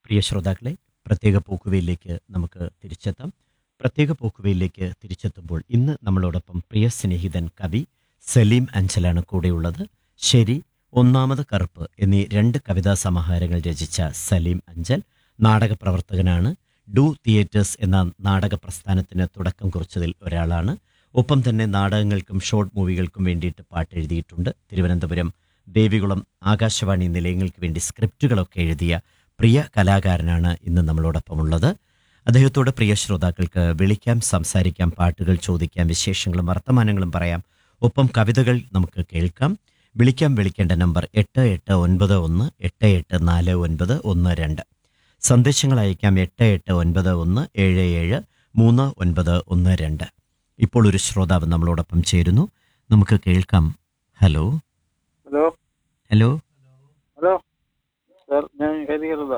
പ്രിയ ശ്രോതാക്കളെ പ്രത്യേക പോക്കുവയിലേക്ക് നമുക്ക് തിരിച്ചെത്താം പ്രത്യേക പോക്കുവയിലേക്ക് തിരിച്ചെത്തുമ്പോൾ ഇന്ന് നമ്മളോടൊപ്പം പ്രിയ സ്നേഹിതൻ കവി സലീം അഞ്ചലാണ് കൂടെയുള്ളത് ശരി ഒന്നാമത് കറുപ്പ് എന്നീ രണ്ട് കവിതാ സമാഹാരങ്ങൾ രചിച്ച സലീം അഞ്ചൽ നാടക പ്രവർത്തകനാണ് ഡു തിയേറ്റേഴ്സ് എന്ന നാടക പ്രസ്ഥാനത്തിന് തുടക്കം കുറിച്ചതിൽ ഒരാളാണ് ഒപ്പം തന്നെ നാടകങ്ങൾക്കും ഷോർട്ട് മൂവികൾക്കും വേണ്ടിയിട്ട് പാട്ട് എഴുതിയിട്ടുണ്ട് തിരുവനന്തപുരം ദേവികുളം ആകാശവാണി നിലയങ്ങൾക്ക് വേണ്ടി സ്ക്രിപ്റ്റുകളൊക്കെ എഴുതിയ പ്രിയ കലാകാരനാണ് ഇന്ന് നമ്മളോടൊപ്പം ഉള്ളത് അദ്ദേഹത്തോട് പ്രിയ ശ്രോതാക്കൾക്ക് വിളിക്കാം സംസാരിക്കാം പാട്ടുകൾ ചോദിക്കാം വിശേഷങ്ങളും വർത്തമാനങ്ങളും പറയാം ഒപ്പം കവിതകൾ നമുക്ക് കേൾക്കാം വിളിക്കാം വിളിക്കേണ്ട നമ്പർ എട്ട് എട്ട് ഒൻപത് ഒന്ന് എട്ട് എട്ട് നാല് ഒൻപത് ഒന്ന് രണ്ട് സന്ദേശങ്ങൾ അയക്കാം എട്ട് എട്ട് ഒൻപത് ഒന്ന് ഏഴ് ഏഴ് മൂന്ന് ഒൻപത് ഒന്ന് രണ്ട് ഇപ്പോൾ ഒരു ശ്രോതാവ് നമ്മളോടൊപ്പം ചേരുന്നു നമുക്ക് കേൾക്കാം hello hello hello hello sir ഞാൻ ഹരിഹരതാ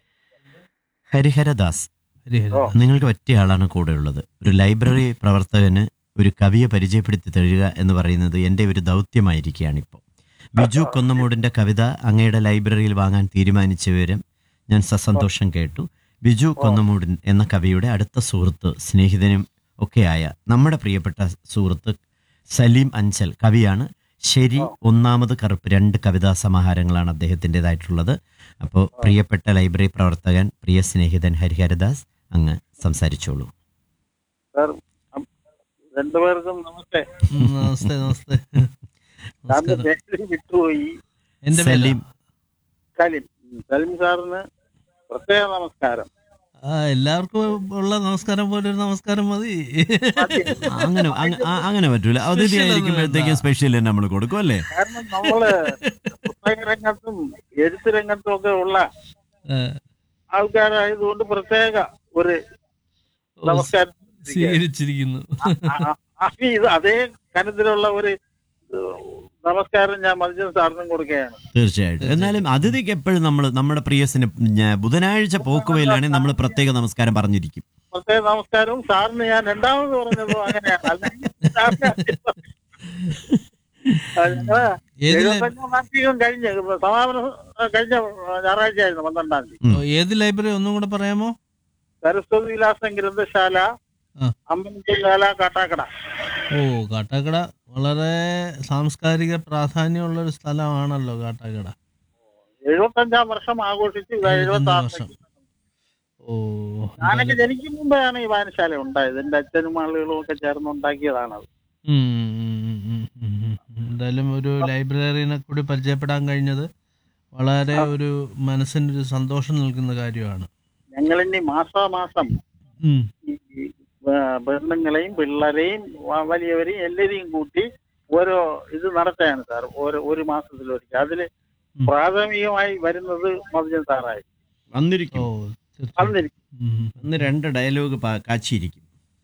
ഹരിഹരദാസ് ഹരിഹരൻ. ഓ. നിങ്ങൾക്ക് ഒറ്റ ആളാണ് കൂടെ ഉള്ളത് ഒരു ലൈബ്രറി പ്രവർത്തകന് ഒരു കവിയെ പരിചയപ്പെടുത്തി തരിക എന്ന് പറയുന്നത് എൻ്റെ ഒരു ദൗത്യമായിരിക്കുകയാണ് ഇപ്പോൾ ബിജു കൊന്നമൂടിൻ്റെ കവിത അങ്ങയുടെ ലൈബ്രറിയിൽ വാങ്ങാൻ തീരുമാനിച്ച വിവരം ഞാൻ സസന്തോഷം കേട്ടു ബിജു കൊന്നമൂടൻ എന്ന കവിയുടെ അടുത്ത സുഹൃത്ത് സ്നേഹിതനും ഒക്കെയായ നമ്മുടെ പ്രിയപ്പെട്ട സുഹൃത്ത് സലീം അഞ്ചൽ കവിയാണ് ശരി ഒന്നാമത് കറുപ്പ് രണ്ട് കവിതാ സമാഹാരങ്ങളാണ് അദ്ദേഹത്തിൻ്റെതായിട്ടുള്ളത് അപ്പോൾ പ്രിയപ്പെട്ട ലൈബ്രറി പ്രവർത്തകൻ പ്രിയ സ്നേഹിതൻ ഹരിഹരദാസ് അങ്ങ് സംസാരിച്ചോളൂ സാർ അം, രണ്ടുപേർക്കും നമസ്തേ ഉം, നമസ്തേ നമസ്തേ സാറിന്റെ നമസ്കാരം. പേര് വിട്ടുപോയി എന്റെ പേര് സലീം സലിം ഉം, സലിം സാറിന് പ്രത്യേക നമസ്കാരം ആ എല്ലാവർക്കും ഉള്ള നമസ്കാരം പോലെ ഒരു നമസ്കാരം മതി അങ്ങനെ അങ്ങ- ആ- അങ്ങനെ പറ്റൂല അതിഥി Special ആയിരിക്കുമ്പോഴത്തേക്കും ഒന്നും സ്പെഷ്യൽ തന്നെ നമ്മൾ കൊടുക്കും അല്ലേ കാരണം നമ്മള് പുസ്തക രംഗത്തും എഴുത്ത് രംഗത്തും ഒക്കെ ഉള്ള ഏ, ആൾക്കാരായതുകൊണ്ട് പ്രത്യേക ഒരു ഓ, നമസ്കാരം സ്വീകരിച്ചിരിക്കുന്നു ആ, ആ, ആ, ഇത് അതേ കനത്തിലുള്ള ഒരു ഏഹ്, നമസ്കാരം ഞാൻ മനുഷ്യൻ സാറിനും കൊടുക്കുകയാണ് തീർച്ചയായിട്ടും എന്നാലും അതിഥിക്ക് എപ്പോഴും നമ്മൾ നമ്മുടെ പ്രിയസിന് ഞ- ബുധനാഴ്ച പോക്കുവയിലാണെങ്കിൽ നമ്മൾ പ്രത്യേക നമസ്കാരം പറഞ്ഞിരിക്കും പ്രത്യേക നമസ്കാരവും സാറിന് ഞാൻ രണ്ടാമത് പറഞ്ഞതോ അങ്ങനെയാണ് അല്ലെങ്കിൽ സാറിന് ആ, ഞങ്ങള് ഏത് ലൈ- എഴുപത്തഞ്ചാം വാർഷികം കഴിഞ്ഞ് സമാപനം ആ, കഴിഞ്ഞ ഞായറാഴ്ചയായിരുന്നു പന്ത്രണ്ടാം തീയതി ഉം. ഓ, ഏത് ലൈബ്രറി ഒന്നും കൂടെ പറയാമോ സരസ്വതി വിലാസം ഗ്രന്ഥശാല ആ. അമ്പലത്തിലാല കാട്ടാക്കട ഓ കാട്ടാക്കട വളരെ സാംസ്കാരിക പ്രാധാന്യമുള്ള ഒരു സ്ഥലമാണല്ലോ കാട്ടാക്കട എഴുപത്തഞ്ചാം വർഷം ആഘോഷിച്ച് ഇത് എഴുപത്തി എഴുപത്തഞ്ച് വർഷം ആറിലേക്ക് ഓ ഞാനൊക്കെ ജനിക്കും മുമ്പാണ് ഈ വായനശാല ഉണ്ടായത് എന്റെ അച്ഛനും ആളുകളും ഒക്കെ ചേർന്ന് ഉണ്ടാക്കിയതാണത് ഉം, ഉം, ഉം, ഉം, ഉം, ഉം. എന്തായാലും ഒരു ലൈബ്രറിനെ കൂടി പരിചയപ്പെടാൻ കഴിഞ്ഞത് വളരെ ഒരു മനസ്സിന് ഒരു സന്തോഷം നൽകുന്ന കാര്യമാണ് ഞങ്ങളിനി മാസാമാസം ഉം. ഈ ആ, പെണ്ണുങ്ങളെയും പിള്ളേരെയും വ- വലിയവരെയും എല്ലാരെയും കൂട്ടി ഓരോ ഇത് നടത്തുകയാണ് സാർ ഓരോ ഒരു മാസത്തിലൊരിക്കൽ അതില് ഉം. പ്രാഥമികമായി വരുന്നത് മധുജൻ സാറായി ഓ വന്നിരിക്കും തീർച്ചയായും വന്നിരിക്കും ഉം. അന്ന് രണ്ട് ഡയലോഗ് പാ- കാച്ചിയിരിക്കും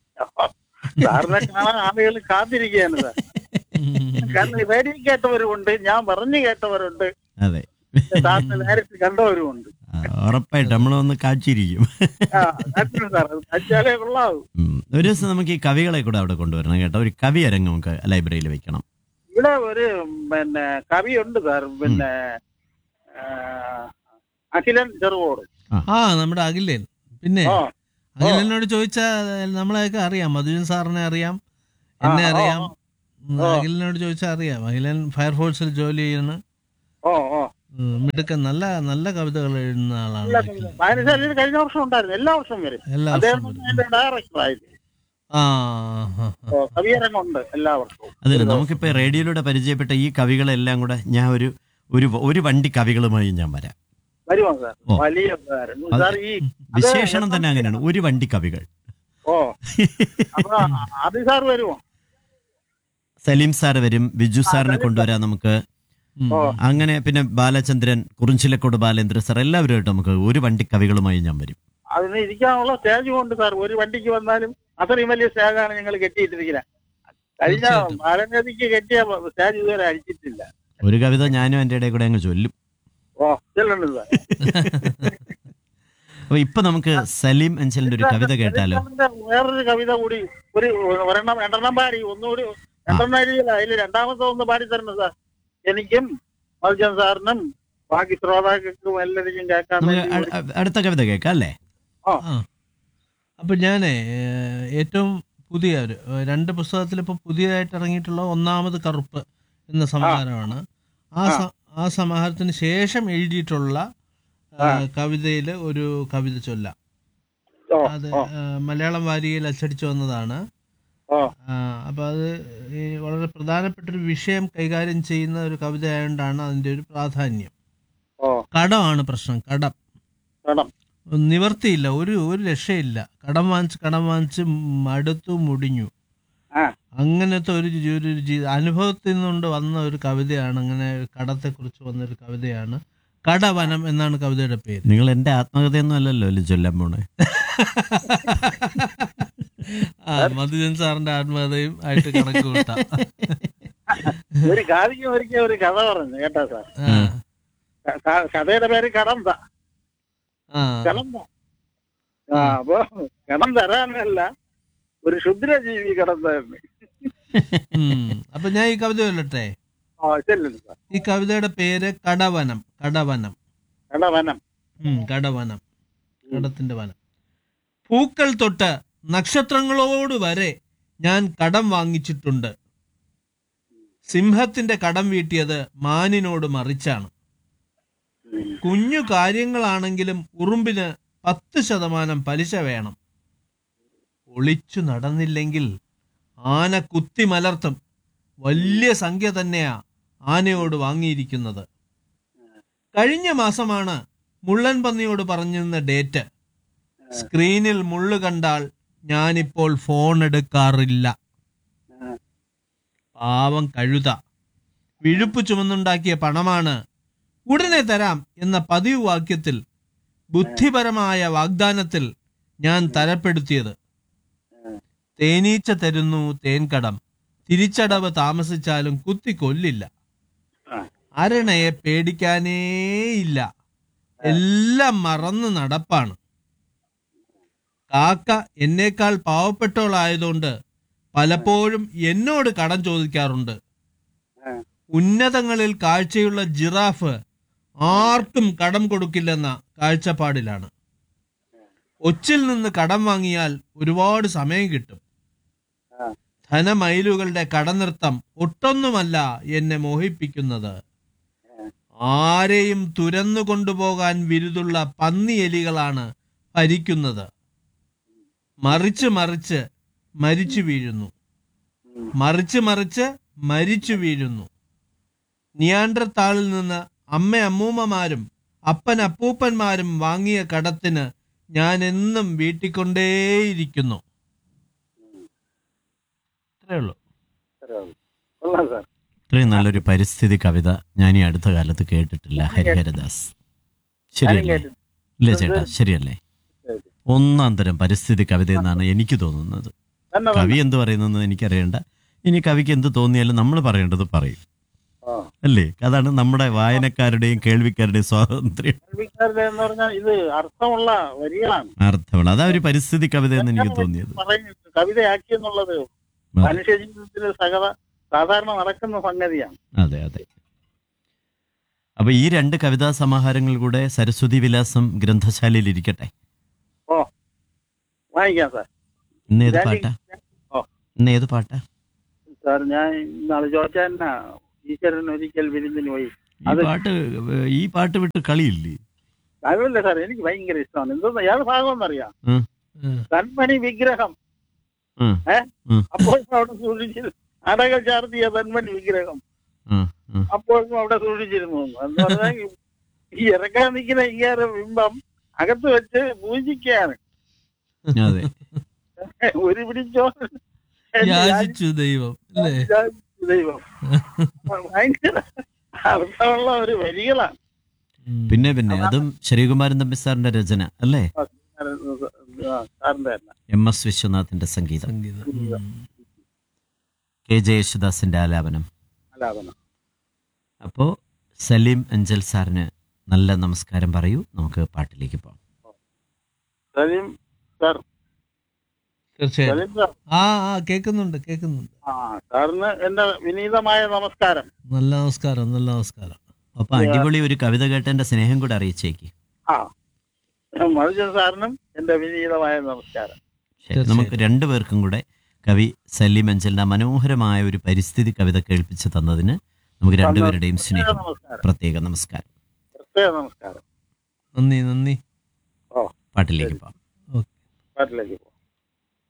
സാറിനെ കാണാൻ ആളുകൾ കാത്തിരിക്കുകയാണ് സാർ ഉം. കാരണം റേഡിയോ കേട്ടവരുമുണ്ട് ഞാൻ പറഞ്ഞു കേട്ടവരുണ്ട് അതെ സാറിനെ നേരിട്ട് കണ്ടവരുമുണ്ട് ആ, ഉറപ്പായിട്ട് നമ്മളൊന്ന് കാച്ചിരിക്കും ആ കാത്തിരുന്നു സാർ അത് കാച്ചാലേ കൊള്ളാവൂ ഉം. ഒരു ദിവസം നമുക്ക് ഈ കവികളെ കൂടെ അവിടെ കൊണ്ടുവരണം കേട്ടോ ഒരു കവി അരങ്ങ് നമുക്ക് ലൈബ്രറിയിൽ വെക്കണം ഇവിടെ ഒരു പിന്നെ കവിയുണ്ട് സാർ പിന്നെ ആ, അഖിലൻ ചെറുകോട് ആ നമ്മുടെ അഖിലേൻ പിന്നെ ആ അഖിലനോട് ചോദിച്ചാൽ നമ്മളെയൊക്കെ അറിയാം മധുജൻ സാറിനെ അറിയാം എന്നെ ആ, ആ, അറിയാം ആ. ഉം, ആ. അഖിലിനോട് ചോദിച്ചാൽ അറിയാം അഖിലൻ ഫയർഫോഴ്സിൽ ജോലി ചെയ്യുന്ന ഓ ഓ ഉം, മിടുക്കൻ നല്ല നല്ല കവിതകൾ എഴുതുന്ന ആളാണ് എല്ലാ അഖിലൻ. വായനശാലയിൽ കഴിഞ്ഞ വർഷം ഉണ്ടായിരുന്നു എല്ലാ വർഷവും വരും എല്ലാ അദ്ദേഹം വർഷവും വരും. അതിന്റെ ഡയറക്ടർ ആയിരുന്നു ആ ആ, ആ. ഓ, കവിയരങ്ങുണ്ട് എല്ലാ വർഷവും അതിന് നമുക്കിപ്പോ റേഡിയോയിലൂടെ പരിചയപ്പെട്ട ഈ കവികളെല്ലാം കൂടെ ഞാൻ ഒരു ഒരു ഒരു വണ്ടി കവികളുമായി ഞാൻ വരാം വരുമോ സാർ ഓ. വലിയ ഉപകാരം. അത് സാർ ഈ വിശേഷണം തന്നെ അങ്ങനെയാണ് ഒരു വണ്ടി കവികൾ ഓ അപ്പൊ ആദി സാർ വരുമോ സലീം സാർ വരും ബിജു സാറിനെ കൊണ്ടുവരാം നമുക്ക് ഉം. ഓ. അങ്ങനെ പിന്നെ ബാലചന്ദ്രൻ കുറിഞ്ചിലക്കോട് ബാലേന്ദ്ര സാർ എല്ലാവരുമായിട്ട് നമുക്ക് ഒരു വണ്ടി കവികളുമായി ഞാൻ വരും അതിന് ഇരിക്കാനുള്ള സ്റ്റേജ് കൊണ്ട് സാർ ഒരു വണ്ടിക്ക് വന്നാലും അത്രയും വലിയ സ്റ്റേജാണ് ഞങ്ങൾ കെട്ടിയിട്ടിരിക്കുന്നത് കഴിഞ്ഞ തീർച്ചയായിട്ടും. ബാലനദിക്ക് കെട്ടിയ സ്റ്റേജ് ഇതുവരെ അടിച്ചിട്ടില്ല ഒരു കവിത ഞാനും എൻ്റെ ഇടയിൽ കൂടെ അങ്ങ് ചൊല്ലും ഓ ചെല്ലുണ്ട് സാർ അപ്പൊ ഇപ്പൊ നമുക്ക് സലീം അഞ്ചലിന്റെ ഒരു കവിത കേട്ടാലോ ഇതിന്റെ വേറൊരു കവിത കൂടി ഒരു ഒരെണ്ണം രണ്ടെണ്ണം പാടി ഒന്നുകൂടി രണ്ടെണ്ണം എഴുതിയില്ല അതിൽ രണ്ടാമത്തെ ഒന്ന് പാടി തരണം സാർ എനിക്കും മൽജൻ സാറിനും ബാക്കി ശ്രോതാക്കൾക്കും എല്ലാവർക്കും കേൾക്കാൻ നമുക്ക് വേണ്ടി അ- അ- അടുത്ത കവിത കേൾക്കാം അല്ലേ ആ അപ്പം ഞാനേ ഏഹ്, ഏറ്റവും പുതിയ ഒരു ഏഹ്, രണ്ട് പുസ്തകത്തിൽ ഇപ്പോൾ പുതിയതായിട്ട് ഇറങ്ങിയിട്ടുള്ള ഒന്നാമത് കറുപ്പ് എന്ന സമാഹാരമാണ് ആ സ- ആ സമാഹാരത്തിന് ശേഷം എഴുതിയിട്ടുള്ള കവിതയിൽ ഒരു കവിത ചൊല്ലാം ഓ, അത് ഓ, ഏഹ്, മലയാളം വാരികയിൽ അച്ചടിച്ചു വന്നതാണ് ഓ, അപ്പോൾ അത് ഈ വളരെ പ്രധാനപ്പെട്ട ഒരു വിഷയം കൈകാര്യം ചെയ്യുന്ന ഒരു കവിത ആയതുകൊണ്ടാണ് അതിൻ്റെ ഒരു പ്രാധാന്യം ഓ കടമാണ് പ്രശ്നം കടം വേണം നിവർത്തിയില്ല ഒരു ഒരു രക്ഷയില്ല കടം വാങ്ങിച്ച് കടം വാങ്ങിച്ച് മടുത്തു മുടിഞ്ഞു ആ അങ്ങനത്തെ ഒരു ജി- ഒരു ജീ- അനുഭവത്തിൽ നിന്നുകൊണ്ട് വന്ന ഒരു കവിതയാണ് അങ്ങനെ കടത്തെക്കുറിച്ച് വന്ന ഒരു കവിതയാണ് കടവനം എന്നാണ് കവിതയുടെ പേര് നിങ്ങൾ എന്റെ ആത്മകഥയൊന്നും അല്ലല്ലോ അല്ലേ ചൊല്ലാൻ പോണേ ആ മധുജൻ സാറിന്റെ ആത്മകഥയും ആയിട്ട് കണക്ക് കൂട്ടാം ഒരു കാതിക്ക് ഒരിക്കൽ ഒരു കഥ പറഞ്ഞു കേട്ടാ സാർ ആ, ക- ക- കഥയുടെ പേര് കടന്ത ആ കടന്ത ആ അപ്പൊ കടം തരാനല്ല ഒരു ക്ഷുദ്രജീവി കടന്നായിരുന്നു ഉം. അപ്പൊ ഞാൻ ഈ കവിത ചൊല്ലട്ടെ ആ ശരി സാർ ഈ കവിതയുടെ പേര് കടവനം കടവനം കടവനം ഉം, കടവനം കടത്തിന്റെ വനം പൂക്കൾ തൊട്ട് നക്ഷത്രങ്ങളോട് വരെ ഞാൻ കടം വാങ്ങിച്ചിട്ടുണ്ട് സിംഹത്തിന്റെ കടം വീട്ടിയത് മാനിനോട് മറിച്ചാണ് കുഞ്ഞു കാര്യങ്ങളാണെങ്കിലും ഉറുമ്പിന് പത്ത് ശതമാനം പലിശ വേണം ഒളിച്ചു നടന്നില്ലെങ്കിൽ ആന കുത്തി മലർത്തും വലിയ സംഖ്യ തന്നെയാ ആനയോട് വാങ്ങിയിരിക്കുന്നത് കഴിഞ്ഞ മാസമാണ് മുള്ളൻ പന്നിയോട് പറഞ്ഞിരുന്ന ഡേറ്റ് സ്ക്രീനിൽ മുള്ളു കണ്ടാൽ ഞാനിപ്പോൾ ഫോൺ എടുക്കാറില്ല പാവം കഴുത വിഴുപ്പ് ചുമന്നുണ്ടാക്കിയ പണമാണ് ഉടനെ തരാം എന്ന പതിവ് വാക്യത്തിൽ ബുദ്ധിപരമായ വാഗ്ദാനത്തിൽ ഞാൻ തരപ്പെടുത്തിയത് തേനീച്ച തരുന്നു തേൻകടം തിരിച്ചടവ് താമസിച്ചാലും കുത്തി കൊല്ലില്ല ആ. അരണയെ പേടിക്കാനേയില്ല എല്ലാം മറന്ന് നടപ്പാണ് കാക്ക എന്നേക്കാൾ പാവപ്പെട്ടവളായതുകൊണ്ട് പലപ്പോഴും എന്നോട് കടം ചോദിക്കാറുണ്ട് ആ. ഉന്നതങ്ങളിൽ കാഴ്ചയുള്ള ജിറാഫ് ആർക്കും കടം കൊടുക്കില്ലെന്ന കാഴ്ചപ്പാടിലാണ് ഒച്ചിൽ നിന്ന് കടം വാങ്ങിയാൽ ഒരുപാട് സമയം കിട്ടും ആ. ധനമൈലുകളുടെ കടനൃത്തം ഒട്ടൊന്നുമല്ല എന്നെ മോഹിപ്പിക്കുന്നത് ആരെയും തുരന്നു കൊണ്ടുപോകാൻ വിരുതുള്ള പന്നിയെലികളാണ് ഭരിക്കുന്നത് മറിച്ച് മറിച്ച് മരിച്ചു വീഴുന്നു മറിച്ച് മറിച്ച് മരിച്ചു വീഴുന്നു നിയാണ്ടർത്താളിൽ നിന്ന് അമ്മ അമ്മൂമ്മമാരും അപ്പൻ അപ്പൂപ്പന്മാരും വാങ്ങിയ കടത്തിന് ഞാൻ എന്നും വീട്ടിക്കൊണ്ടേയിരിക്കുന്നു ഇത്രേ ഉള്ളൂ കൊള്ളാം സാർ ഇത്രയും നല്ലൊരു പരിസ്ഥിതി കവിത ഞാൻ ഈ അടുത്ത കാലത്ത് കേട്ടിട്ടില്ല ഹരിഹരദാസ് ശരിയല്ലേ ഇല്ല ചേട്ടാ ശരിയല്ലേ ഒന്നാം തരം പരിസ്ഥിതി കവിത എന്നാണ് എനിക്ക് തോന്നുന്നത് തന്നെ കവി എന്ത് പറയുന്നെന്ന് എനിക്കറിയണ്ട ഇനി കവിക്ക് എന്ത് തോന്നിയാലും നമ്മൾ പറയേണ്ടത് പറയും ആ. അല്ലേ അതാണ് നമ്മുടെ വായനക്കാരുടെയും കേൾവിക്കാരുടെയും സ്വാതന്ത്ര്യം കേൾവിക്കാരുടെ എന്ന് പറഞ്ഞാൽ ഇത് അർത്ഥമുള്ള വരികളാണ് അർത്ഥമുള്ള അതാ ഒരു പരിസ്ഥിതി കവിത എന്ന് എനിക്ക് തോന്നിയത് പറയുന്നത് കവിതയാക്കി എന്നുള്ളത് മനുഷ്യ ജീവിതത്തിൽ സകല സാധാരണ നടക്കുന്ന സംഗതിയാണ് അതെ അതെ അപ്പൊ ഈ രണ്ട് കവിതാ സമാഹാരങ്ങൾ കൂടെ സരസ്വതി വിലാസം ഗ്രന്ഥശാലയിൽ ഇരിക്കട്ടെ ഓ വായിക്കാം സാർ ഇന്ന് ഏത് ഞാൻ- പാട്ടാ ഓ ഇന്ന് ഏത് പാട്ടാ സാർ ഞാൻ ഇന്നാള് ചോദിച്ചാൽ ഈശ്വരൻ ഒരിക്കൽ വിരുന്നിന് പോയി ഈ അത് പാട്ട് ഏഹ്, ഈ പാട്ട് വിട്ട് കളിയില്ലേ കഴിവില്ല സാർ എനിക്ക് ഭയങ്കര ഇഷ്ടമാണ് എന്തോന്ന് ഏത് ഭാഗമെന്നറിയാം ഉം, തന്മണി വിഗ്രഹം ഉം, ഏ ഉം. അപ്പോഴും അവിടെ സൂക്ഷിച്ചിരുന്നു അടകൾ ചാർത്തിയ തന്മണി വിഗ്രഹം ഉം, ഉം. അപ്പോഴും അവിടെ സൂക്ഷിച്ചിരുന്നു എന്ന് പറഞ്ഞാൽ ഈ ഇറക്കാൻ നിൽക്കുന്ന ഇങ്ങനെ ബിംബം അകത്ത് വെച്ച് പൂജിക്കുകയാണ് അതെ ഒരു പിടിച്ചോ യാചിച്ചു ദൈവം അല്ലേ ദൈവം ഭയങ്കര അർത്ഥമുള്ള ഒരു വരികളാണ് ഉം. പിന്നെ പിന്നെ അതും ശ്രീകുമാരൻ തമ്പി സാറിന്റെ രചന അല്ലേ ആ, സാറിന്റെ തന്നെ എം എസ് വിശ്വനാഥിന്റെ സംഗീതം സംഗീതം ഉം. കെ ജെ യേശുദാസിന്റെ ആലാപനം ആലാപനം അപ്പോ സലീം അഞ്ചൽ സാറിന് നല്ല നമസ്കാരം പറയൂ നമുക്ക് പാട്ടിലേക്ക് പോകാം സലീം സാർ തീർച്ചയായും സലീം സാർ ആ ആ കേൾക്കുന്നുണ്ട് കേൾക്കുന്നുണ്ട് ആ സാറിന് എന്റെ വിനീതമായ നമസ്കാരം നല്ല നമസ്കാരം നല്ല നമസ്കാരം അപ്പൊ അടിപൊളി ഒരു കവിത കേട്ടതിന്റെ സ്നേഹം കൂടെ അറിയിച്ചേക്ക് ആ മധുജൻ സാറിനും എന്റെ വിനീതമായ നമസ്കാരം ശരി നമുക്ക് രണ്ടുപേർക്കും കൂടെ കവി സലീം അഞ്ചലിന്റെ മനോഹരമായ ഒരു പരിസ്ഥിതി കവിത കേൾപ്പിച്ച് തന്നതിന് നമുക്ക് രണ്ടുപേരുടെയും പ്രത്യേക സ്നേഹം നമസ്കാരം പ്രത്യേക നമസ്കാരം പ്രത്യേക നമസ്കാരം നന്ദി നന്ദി ഓ പാട്ടിലേക്ക് പോകാം ഓക്കെ പാട്ടിലേക്ക് പോ